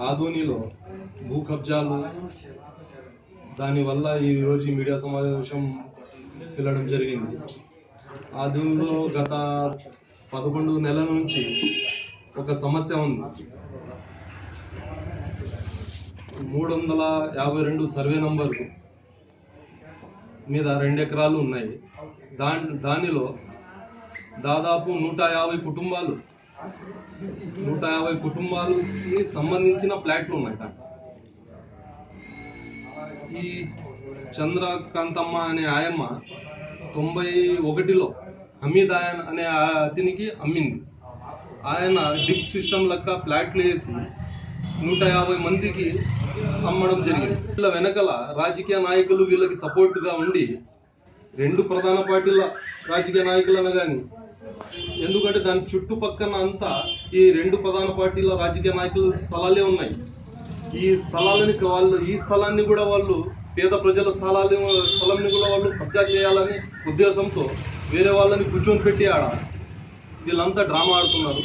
ఆదోనిలో భూ కబ్జాలు దానివల్ల ఈ రోజు ఈ మీడియా సమావేశం పిలవడం జరిగింది ఆదోనిలో గత పదకొండు నెలల నుంచి ఒక సమస్య ఉంది మూడు వందల యాభై రెండు సర్వే నంబర్ మీద రెండు ఎకరాలు ఉన్నాయి దాని దానిలో దాదాపు నూట యాభై కుటుంబాలు నూట యాభై కుటుంబాలకి సంబంధించిన ప్లాట్లు ఉన్నాయి దాంట్లో ఈ చంద్రకాంతమ్మ అనే ఆయమ్మ తొంభై ఒకటిలో హమీద్ ఆయన అనే ఆ- అతనికి అమ్మింది ఆయన డిప్ సిస్టమ్ లెక్క ప్లాట్లు వేసి నూట యాభై మందికి అమ్మడం జరిగింది వీళ్ళ వెనకల రాజకీయ నాయకులు వీళ్ళకి సపోర్ట్ గా ఉండి రెండు ప్రధాన పార్టీల రాజకీయ నాయకులను కానీ ఎందుకంటే దాని చుట్టుపక్కన అంతా ఈ రెండు ప్రధాన పార్టీల రాజకీయ నాయకుల స్థలాలే ఉన్నాయి ఈ స్థలాలని వాళ్ళు ఈ స్థలాన్ని కూడా వాళ్ళు పేద ప్రజల స్థలాన్ని స్థలంని కూడా వాళ్ళు కబ్జా చేయాలని ఉద్దేశంతో వేరే వాళ్ళని కూర్చొని పెట్టి ఆడ వీళ్ళంతా డ్రామా ఆడుతున్నారు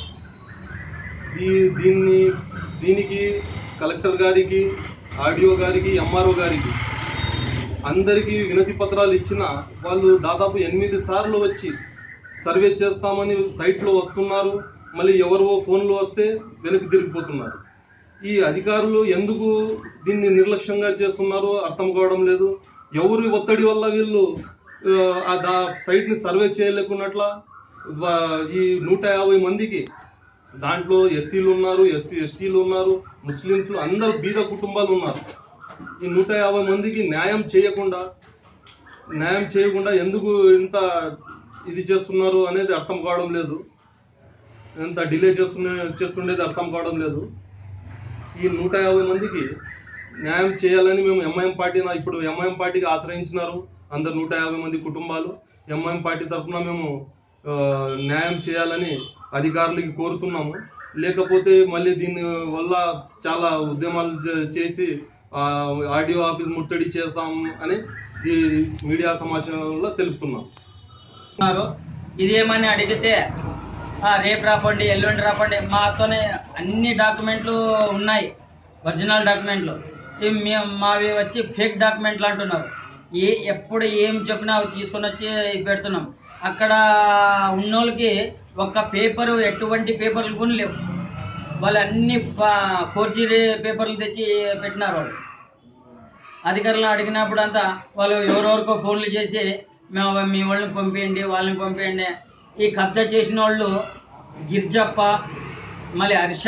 ఈ దీన్ని దీనికి కలెక్టర్ గారికి ఆర్డీఓ గారికి ఎంఆర్ఓ గారికి అందరికీ వినతి పత్రాలు ఇచ్చిన వాళ్ళు దాదాపు ఎనిమిది సార్లు వచ్చి సర్వే చేస్తామని సైట్లో వస్తున్నారు మళ్ళీ ఎవరో ఫోన్లు వస్తే వెనక్కి తిరిగిపోతున్నారు ఈ అధికారులు ఎందుకు దీన్ని నిర్లక్ష్యంగా చేస్తున్నారో అర్థం కావడం లేదు ఎవరి ఒత్తిడి వల్ల వీళ్ళు ఆ, ఆ దా సైట్ని సర్వే చేయలేకున్నట్ల వా- ఈ నూట యాభై మందికి దాంట్లో ఎస్సీలు ఉన్నారు ఎస్సీ ఎస్టీలు ఉన్నారు ముస్లింస్లు అందరు బీద కుటుంబాలు ఉన్నారు ఈ నూట యాభై మందికి న్యాయం చేయకుండా న్యాయం చేయకుండా ఎందుకు ఇంత ఇది చేస్తున్నారు అనేది అర్థం కావడం లేదు ఎంత డిలే చేస్తున్న చేస్తుండేది అర్థం కావడం లేదు ఈ నూట యాభై మందికి న్యాయం చేయాలని మేము ఎంఐఎం పార్టీ ఇప్పుడు ఎంఐఎం పార్టీకి ఆశ్రయించినారు అందరు నూట యాభై మంది కుటుంబాలు ఎంఐఎం పార్టీ తరఫున మేము ఆ, న్యాయం చేయాలని అధికారులకి కోరుతున్నాము లేకపోతే మళ్ళీ దీని వల్ల చాలా ఉద్యమాలు చే- చేసి ఆడియో ఆఫీస్ ముట్టడి చేస్తాం అని ఈ మీడియా సమాచారంలో తెలుపుతున్నాం ఉన్నారు ఇదేమని అడిగితే "ఆ, రేపు రాపండి ఎల్లుండి రాపండి మాతోనే అన్ని డాక్యుమెంట్లు ఉన్నాయి ఒరిజినల్ డాక్యుమెంట్లు ఇవి మేము మావి వచ్చి ఫేక్ డాక్యుమెంట్లు అంటున్నారు ఏ ఎప్పుడు ఏం చెప్పినా అవి తీసుకొని వచ్చి పెడుతున్నాం అక్కడ ఉన్నోళ్ళకి ఒక్క పేపరు ఎటువంటి పేపర్లు కూడా లేవు వాళ్ళు అన్ని ఫోర్జీ పేపర్లు తెచ్చి పెట్టినారు వాళ్ళు అధికారులు అడిగినప్పుడు అంతా వాళ్ళు ఎవరెవరికో ఫోన్లు చేసి మేము మీ వాళ్ళని పంపించండి వాళ్ళని పంపించండి ఈ కబ్జా చేసిన వాళ్ళు గిర్జప్ప మళ్ళీ హర్ష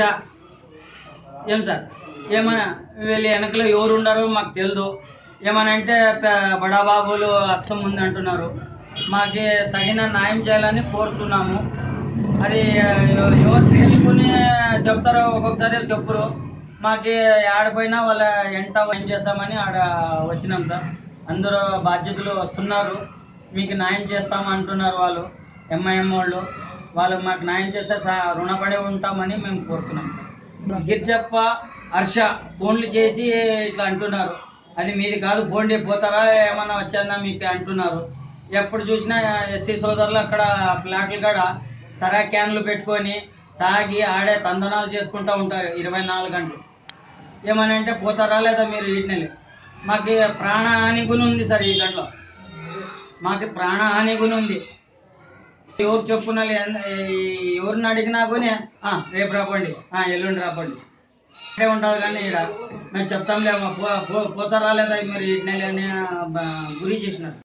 ఏం సార్ ఏమన్నా వీళ్ళు వెనకలో ఎవరు ఉండారో మాకు తెలియదు ఏమని అంటే ప- బడాబాబులు హస్తం ఉంది అంటున్నారు మాకు తగిన న్యాయం చేయాలని కోరుతున్నాము అది ఎవ- ఎవరు తెలుసుకుని చెప్తారో ఒక్కొక్కసారి చెప్పురు మాకు ఆడపోయినా వాళ్ళ ఎంట ఏం చేస్తామని ఆడ వచ్చినాం సార్ అందరూ బాధ్యతలు వస్తున్నారు మీకు న్యాయం చేస్తాం అంటున్నారు వాళ్ళు ఎంఐఎం వాళ్ళు వాళ్ళు మాకు న్యాయం చేస్తే సా- రుణపడి ఉంటామని మేము కోరుతున్నాం సార్ గిర్జప్ప హర్ష ఫోన్లు చేసి ఇట్లా అంటున్నారు అది మీది కాదు పోండి పోతారా ఏమన్నా వచ్చానా మీకు అంటున్నారు ఎప్పుడు చూసినా ఎస్సీ సోదరులు అక్కడ ప్లాట్ల కాడ సరా క్యాన్లు పెట్టుకొని తాగి ఆడే తందనాలు చేసుకుంటూ ఉంటారు ఇరవై నాలుగు గంటలు ఏమని అంటే పోతారా లేదా మీరు వీటిని మాకు ప్రాణహాని కూడా ఉంది సార్ ఈ గంటలో మాకు ప్రాణహాని కూడా ఉంది ఎవరు చెప్పున ఎవరిని అడిగినా కూడా "ఆ, రేపు రాపండి "ఆ, ఎల్లుండి రాపండి ఇక్కడే ఉంటుంది కానీ ఇక్కడ మేము చెప్తాంలే అమ్మా, పో పో- పోతారా లేదా మీరు వీటిని అని ఆ, బ- గురి చేసినారు